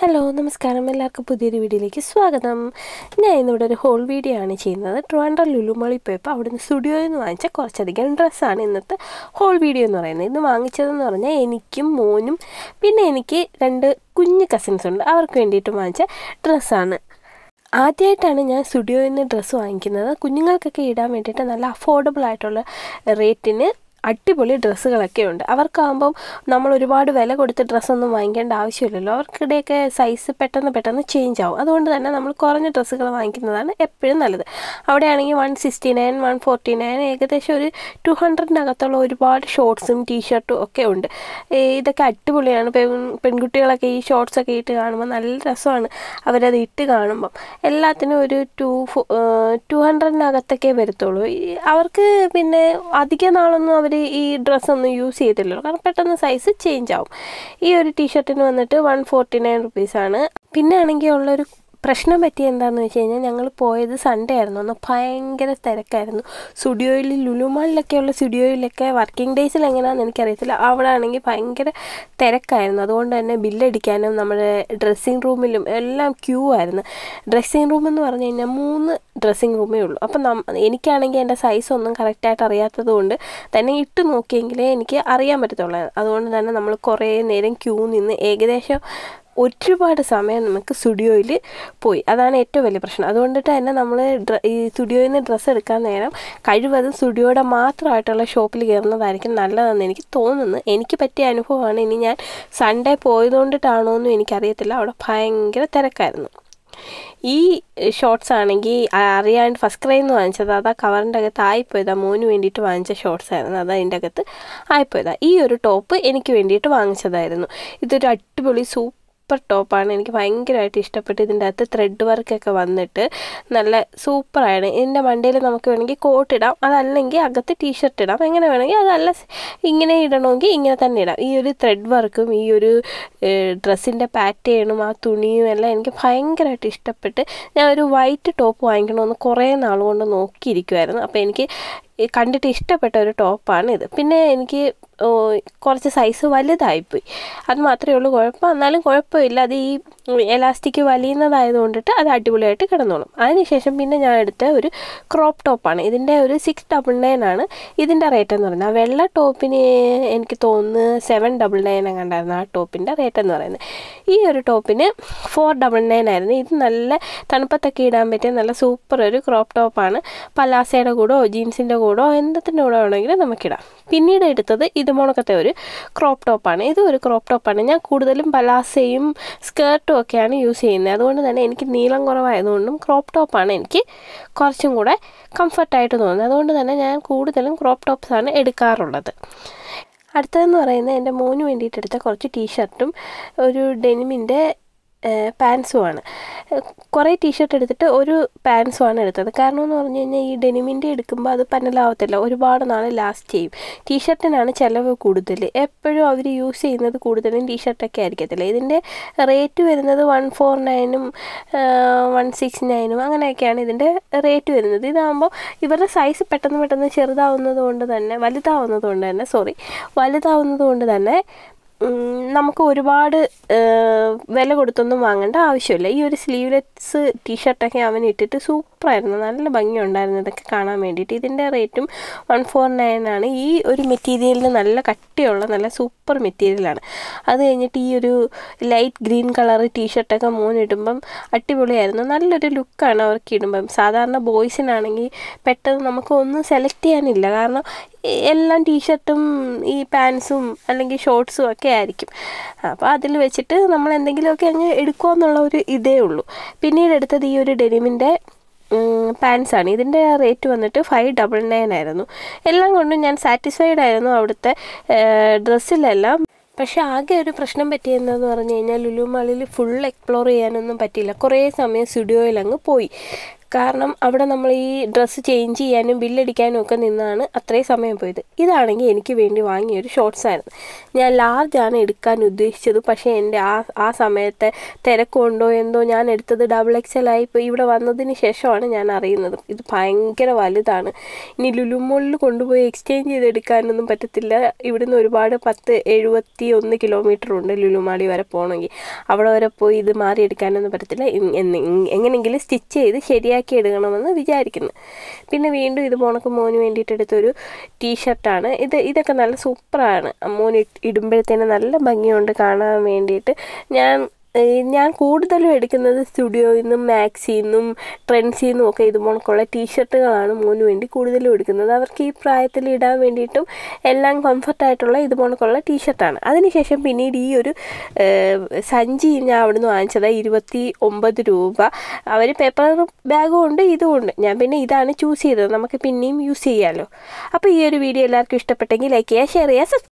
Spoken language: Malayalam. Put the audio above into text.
ഹലോ നമസ്കാരം എല്ലാവർക്കും പുതിയൊരു വീഡിയോയിലേക്ക് സ്വാഗതം ഞാൻ ഇന്നിവിടെ ഒരു ഹോൾ വീഡിയോ ആണ് ചെയ്യുന്നത് ട്രിവാൻഡ്രം ലുലുമളി പോയപ്പോൾ അവിടുന്ന് സ്റ്റുഡിയോയിൽ നിന്ന് വാങ്ങിച്ച കുറച്ചധികം ഡ്രസ്സാണ് ഇന്നത്തെ ഹോൾ വീഡിയോ എന്ന് പറയുന്നത് ഇന്ന് വാങ്ങിച്ചതെന്ന് പറഞ്ഞാൽ എനിക്കും മോനും പിന്നെ എനിക്ക് രണ്ട് കുഞ്ഞു കസിൻസ് ഉണ്ട് അവർക്ക് വേണ്ടിയിട്ട് വാങ്ങിച്ച ഡ്രസ്സാണ് ആദ്യമായിട്ടാണ് ഞാൻ സ്റ്റുഡിയോയിൽ നിന്ന് ഡ്രസ്സ് വാങ്ങിക്കുന്നത് കുഞ്ഞുങ്ങൾക്കൊക്കെ ഇടാൻ വേണ്ടിയിട്ട് നല്ല അഫോർഡബിൾ ആയിട്ടുള്ള റേറ്റിന് അടിപൊളി ഡ്രസ്സുകളൊക്കെ ഉണ്ട് അവർക്കാകുമ്പം നമ്മൾ ഒരുപാട് വില കൊടുത്ത് ഡ്രസ്സൊന്നും വാങ്ങിക്കേണ്ട ആവശ്യമില്ലല്ലോ അവർക്കിടെയൊക്കെ സൈസ് പെട്ടെന്ന് പെട്ടെന്ന് ചേഞ്ച് ആവും അതുകൊണ്ട് തന്നെ നമ്മൾ കുറഞ്ഞ ഡ്രസ്സുകൾ വാങ്ങിക്കുന്നതാണ് എപ്പോഴും നല്ലത് അവിടെയാണെങ്കിൽ one sixty nine one forty nine ഏകദേശം ഒരു ടു ഹൺഡ്രഡിനകത്തുള്ള ഒരുപാട് ഷോർട്സും ടീഷർട്ടും ഒക്കെ ഉണ്ട് ഈ ഇതൊക്കെ അടിപൊളിയാണ് പെൺ പെൺകുട്ടികളൊക്കെ ഈ ഷോർട്സൊക്കെ ഇട്ട് കാണുമ്പോൾ നല്ല രസമാണ് അവരത് ഇട്ട് കാണുമ്പം എല്ലാത്തിനും ഒരു ടു ടു ഹൺഡ്രഡിനകത്തൊക്കെ വരത്തുള്ളൂ ഈ അവർക്ക് പിന്നെ അധിക നാളൊന്നും അവർ ഈ ഡ്രസ്സൊന്നും യൂസ് ചെയ്തില്ലല്ലോ കാരണം പെട്ടെന്ന് സൈസ് ചേഞ്ച് ആവും ഈ ഒരു ടീഷർട്ടിന് വന്നിട്ട് വൺ ഫോർട്ടി നയൻ റുപ്പീസാണ് പിന്നെ ആണെങ്കിൽ ഉള്ളൊരു പ്രശ്നം പറ്റിയ എന്താണെന്ന് വെച്ച് കഴിഞ്ഞാൽ ഞങ്ങൾ പോയത് സൺഡേ ആയിരുന്നു അന്ന് ഭയങ്കര തിരക്കായിരുന്നു സ്റ്റുഡിയോയിൽ ലുലുമാളിലൊക്കെയുള്ള സ്റ്റുഡിയോയിലൊക്കെ വർക്കിംഗ് ഡേയ്സിൽ എങ്ങനെയാണെന്ന് എനിക്കറിയത്തില്ല അവിടെ ആണെങ്കിൽ ഭയങ്കര തിരക്കായിരുന്നു അതുകൊണ്ട് തന്നെ ബില്ലടിക്കാനും നമ്മുടെ ഡ്രസ്സിങ് റൂമിലും എല്ലാം ക്യൂ ആയിരുന്നു ഡ്രസ്സിങ് റൂം എന്ന് പറഞ്ഞു കഴിഞ്ഞാൽ മൂന്ന് ഡ്രസ്സിങ് റൂമേ ഉള്ളൂ അപ്പം നം എനിക്കാണെങ്കിൽ എൻ്റെ സൈസ് ഒന്നും കറക്റ്റായിട്ട് അറിയാത്തത് കൊണ്ട് തന്നെ ഇട്ട് നോക്കിയെങ്കിലേ എനിക്ക് അറിയാൻ പറ്റത്തുള്ളൂ അതുകൊണ്ട് തന്നെ നമ്മൾ കുറേ നേരം ക്യൂ നിന്ന് ഏകദേശം ഒരുപാട് സമയം നമുക്ക് സ്റ്റുഡിയോയിൽ പോയി അതാണ് ഏറ്റവും വലിയ പ്രശ്നം അതുകൊണ്ടിട്ട് തന്നെ നമ്മൾ ഡ്ര ഈ സ്റ്റുഡിയോയിൽ നിന്ന് ഡ്രസ്സ് എടുക്കാൻ നേരം കഴിവതും സ്റ്റുഡിയോയുടെ മാത്രമായിട്ടുള്ള ഷോപ്പിൽ കയറുന്നതായിരിക്കും നല്ലതെന്ന് എനിക്ക് തോന്നുന്നു എനിക്ക് പറ്റിയ അനുഭവമാണ് ഇനി ഞാൻ സൺഡേ പോയതുകൊണ്ടിട്ടാണോ എന്നും എനിക്കറിയത്തില്ല അവിടെ ഭയങ്കര തിരക്കായിരുന്നു ഈ ഷോർട്സ് ആണെങ്കിൽ അറിയാണ്ട് ഫസ്റ്റ് ക്രൈയിൽ നിന്ന് വാങ്ങിച്ചത് അതാ കവറിൻ്റെ അകത്ത് ആയിപ്പോയതാ മോന് വേണ്ടിയിട്ട് വാങ്ങിച്ച ഷോർട്സ് ആയിരുന്നു അത് അതിൻ്റെ അകത്ത് ആയിപ്പോയതാ ഈ ഒരു ടോപ്പ് എനിക്ക് വേണ്ടിയിട്ട് വാങ്ങിച്ചതായിരുന്നു ഇതൊരു അടിപൊളി സൂപ്പർ സൂപ്പർ ടോപ്പാണ് എനിക്ക് ഭയങ്കരമായിട്ട് ഇഷ്ടപ്പെട്ടു ഇതിൻ്റെ അകത്ത് ത്രെഡ് വർക്കൊക്കെ വന്നിട്ട് നല്ല സൂപ്പറാണ് ഇതിൻ്റെ മണ്ടയിൽ നമുക്ക് വേണമെങ്കിൽ കോട്ട് ഇടാം അതല്ലെങ്കിൽ അകത്ത് ടീഷർട്ട് ഇടാം എങ്ങനെ വേണമെങ്കിൽ അതല്ല ഇങ്ങനെ ഇടണമെങ്കിൽ ഇങ്ങനെ തന്നെ ഇടാം ഈ ഒരു ത്രെഡ് വർക്കും ഈ ഒരു ഡ്രസ്സിൻ്റെ പാറ്റേണും ആ തുണിയും എല്ലാം എനിക്ക് ഭയങ്കരമായിട്ട് ഇഷ്ടപ്പെട്ട് ഞാൻ ഒരു വൈറ്റ് ടോപ്പ് വാങ്ങിക്കണമെന്ന് കുറേ നാൾ കൊണ്ട് നോക്കിയിരിക്കുമായിരുന്നു അപ്പോൾ എനിക്ക് കണ്ടിട്ട് ഇഷ്ടപ്പെട്ട ഒരു ടോപ്പാണ് ഇത് പിന്നെ എനിക്ക് കുറച്ച് സൈസ് വലുതായിപ്പോയി അത് മാത്രമേ ഉള്ളൂ കുഴപ്പം എന്നാലും കുഴപ്പമില്ല അത് ഈ എലാസ്റ്റിക് വലിയുന്നതായത് കൊണ്ടിട്ട് അത് അടിപൊളിയായിട്ട് കിടന്നോളും അതിനുശേഷം പിന്നെ ഞാൻ എടുത്ത ഒരു ക്രോപ്പ് ടോപ്പാണ് ഇതിൻ്റെ ഒരു സിക്സ് ഡബിൾ നയൻ ആണ് ഇതിൻ്റെ റേറ്റ് എന്ന് പറയുന്നത് ആ വെള്ള ടോപ്പിന് എനിക്ക് തോന്നുന്നു സെവൻ ഡബിൾ നയൻ കണ്ടായിരുന്നു ആ ടോപ്പിൻ്റെ റേറ്റ് എന്ന് പറയുന്നത് ഈ ഒരു ടോപ്പിന് ഫോർ ഡബിൾ നയൻ ആയിരുന്നു ഇത് നല്ല തണുപ്പത്തൊക്കെ ഇടാൻ പറ്റിയ നല്ല സൂപ്പർ ഒരു ക്രോപ്പ് ടോപ്പാണ് പലാസയുടെ കൂടോ ജീൻസിൻ്റെ കൂടോ എന്തിൻ്റെ കൂടെ വേണമെങ്കിലും നമുക്കിടാം പിന്നീട് എടുത്തത് ഇതുപോലത്തെ ഒരു ക്രോപ്പ് ടോപ്പാണ് ഇതും ഒരു ക്രോപ്പ് ടോപ്പാണ് ഞാൻ കൂടുതലും പലാസയും സ്കേർട്ടും ഒക്കെയാണ് യൂസ് ചെയ്യുന്നത് അതുകൊണ്ട് തന്നെ എനിക്ക് നീളം കുറവായതുകൊണ്ടും ക്രോപ്പ് ടോപ്പാണ് എനിക്ക് കുറച്ചും കൂടെ കംഫർട്ടായിട്ട് തോന്നുന്നത് അതുകൊണ്ട് തന്നെ ഞാൻ കൂടുതലും ക്രോപ്പ് ടോപ്സാണ് എടുക്കാറുള്ളത് അടുത്തതെന്ന് പറയുന്നത് എൻ്റെ മോന് വേണ്ടിയിട്ട് എടുത്ത കുറച്ച് ടീഷർട്ടും ഒരു ഡെനിമിൻ്റെ പാൻസുമാണ് കുറേ ടീഷർട്ട് എടുത്തിട്ട് ഒരു പാൻസുമാണ് എടുത്തത് കാരണം എന്ന് പറഞ്ഞു കഴിഞ്ഞാൽ ഈ ഡെനിമിൻ്റെ എടുക്കുമ്പോൾ അത് പന്നലാവത്തില്ല ഒരുപാട് നാൾ ലാസ്റ്റ് ചെയ്യും ടീഷർട്ടിനാണ് ചിലവ് കൂടുതൽ എപ്പോഴും അവർ യൂസ് ചെയ്യുന്നത് കൂടുതലും ടീഷർട്ടൊക്കെ ആയിരിക്കത്തില്ല ഇതിൻ്റെ റേറ്റ് വരുന്നത് വൺ ഫോർ നയനും വൺ സിക്സ് നയനും അങ്ങനെയൊക്കെയാണ് ഇതിൻ്റെ റേറ്റ് വരുന്നത് ഇതാകുമ്പോൾ ഇവരുടെ സൈസ് പെട്ടെന്ന് പെട്ടെന്ന് ചെറുതാവുന്നത് കൊണ്ട് തന്നെ വലുതാവുന്നത് കൊണ്ട് തന്നെ സോറി വലുതാവുന്നത് കൊണ്ട് തന്നെ നമുക്ക് ഒരുപാട് വില കൊടുത്തൊന്നും വാങ്ങേണ്ട ആവശ്യമില്ല ഈ ഒരു സ്ലീവ്ലെസ് ടീഷർട്ടൊക്കെ അവൻ ഇട്ടിട്ട് സൂപ്പറായിരുന്നു നല്ല ഭംഗിയുണ്ടായിരുന്നു ഇതൊക്കെ കാണാൻ വേണ്ടിയിട്ട് ഇതിൻ്റെ റേറ്റും വൺ ഫോർ നയൻ ആണ് ഈ ഒരു മെറ്റീരിയലിന് നല്ല കട്ടിയുള്ള നല്ല സൂപ്പർ മെറ്റീരിയലാണ് അത് കഴിഞ്ഞിട്ട് ഈ ഒരു ലൈറ്റ് ഗ്രീൻ കളർ ടീഷർട്ടൊക്കെ മോനിടുമ്പം അടിപൊളിയായിരുന്നു നല്ലൊരു ലുക്കാണ് അവർക്ക് ഇടുമ്പം സാധാരണ ബോയ്സിനാണെങ്കിൽ പെട്ടെന്ന് നമുക്ക് ഒന്നും സെലക്ട് ചെയ്യാനില്ല കാരണം എല്ലാം ടീഷർട്ടും ഈ പാൻസും അല്ലെങ്കിൽ ഷോർട്സും ഒക്കെ ആയിരിക്കും അപ്പോൾ അതിൽ വെച്ചിട്ട് നമ്മൾ എന്തെങ്കിലുമൊക്കെ അങ്ങ് എടുക്കുമെന്നുള്ള ഒരു ഇതേ ഉള്ളൂ പിന്നീട് എടുത്തത് ഈ ഒരു ഡെനിമിൻ്റെ പാൻസാണ് ഇതിൻ്റെ റേറ്റ് വന്നിട്ട് ഫൈവ് ഡബിൾ നയൻ ആയിരുന്നു എല്ലാം കൊണ്ടും ഞാൻ സാറ്റിസ്ഫൈഡ് ആയിരുന്നു അവിടുത്തെ ഡ്രസ്സിലെല്ലാം പക്ഷെ ആകെ ഒരു പ്രശ്നം പറ്റിയെന്നു പറഞ്ഞു കഴിഞ്ഞാൽ ലുലു മാളിൽ ഫുൾ എക്സ്പ്ലോർ ചെയ്യാനൊന്നും പറ്റിയില്ല കുറേ സമയം സ്റ്റുഡിയോയിൽ അങ്ങ് പോയി കാരണം അവിടെ നമ്മൾ ഈ ഡ്രസ്സ് ചേഞ്ച് ചെയ്യാനും ബില്ലടിക്കാനും ഒക്കെ നിന്നാണ് അത്രയും സമയം പോയത് ഇതാണെങ്കിൽ എനിക്ക് വേണ്ടി വാങ്ങിയ ഒരു ഷോർട്സ് ആയിരുന്നു ഞാൻ ലാർജാണ് എടുക്കാൻ ഉദ്ദേശിച്ചത് പക്ഷേ എൻ്റെ ആ ആ സമയത്തെ തിരക്കുണ്ടോ എന്തോ ഞാൻ എടുത്തത് ഡബിൾ എക്സൽ ആയി ഇപ്പോൾ ഇവിടെ വന്നതിന് ശേഷമാണ് ഞാൻ അറിയുന്നത് ഇത് ഭയങ്കര വലുതാണ് ഇനി ലുലുമോളിൽ കൊണ്ടുപോയി എക്സ്ചേഞ്ച് ചെയ്തെടുക്കാനൊന്നും പറ്റത്തില്ല ഇവിടുന്ന് ഒരുപാട് പത്ത് എഴുപത്തി ഒന്ന് കിലോമീറ്റർ ഉണ്ട് ലുലുമാളി വരെ പോകണമെങ്കിൽ അവിടെ വരെ പോയി ഇത് മാറിയെടുക്കാനൊന്നും പറ്റത്തില്ല ഇ- എന്ന് ഇ- എങ്ങനെയെങ്കിലും സ്റ്റിച്ച് ചെയ്ത് ശരിയാക്കി എടുക്കണമെന്ന് വിചാരിക്കുന്നു പിന്നെ വീണ്ടും ഇത് പോണക്ക് മോന് വേണ്ടിയിട്ട് എടുത്തൊരു ടീഷർട്ടാണ് ഇത് ഇതൊക്കെ നല്ല സൂപ്പറാണ് മോന് ഇട്ട് ഇടുമ്പോഴത്തേന് നല്ല ഭംഗിയുണ്ട് കാണാൻ വേണ്ടിയിട്ട് ഞാൻ ഏഹ് ഞാൻ കൂടുതലും എടുക്കുന്നത് സ്റ്റുഡിയോയിൽ നിന്നും മാക്സിൽ നിന്നും ട്രെൻഡ്സിൽ നിന്നും ഒക്കെ ഇതുപോലൊക്കെയുള്ള ടീഷർട്ടുകളാണ് മോന് വേണ്ടി കൂടുതലും എടുക്കുന്നത് അവർക്ക് ഈ പ്രായത്തിൽ ഇടാൻ വേണ്ടിയിട്ടും എല്ലാം കംഫർട്ടായിട്ടുള്ള ഇതുപോലൊക്കെയുള്ള ടീഷർട്ടാണ് അതിനുശേഷം പിന്നീട് ഈ ഒരു ഏഹ്, സഞ്ചി ഞാൻ അവിടുന്ന് വാങ്ങിച്ചത് ഇരുപത്തി ഒമ്പത് രൂപ അവർ പേപ്പർ ബാഗും ഉണ്ട് ഇതും ഉണ്ട് ഞാൻ പിന്നെ ഇതാണ് ചൂസ് ചെയ്തത് നമുക്ക് പിന്നെയും യൂസ് ചെയ്യാമല്ലോ അപ്പോൾ ഈ ഒരു വീഡിയോ എല്ലാവർക്കും ഇഷ്ടപ്പെട്ടെങ്കിൽ ലൈക്ക് ചെയ്യുക ഷെയർ ചെയ്യുക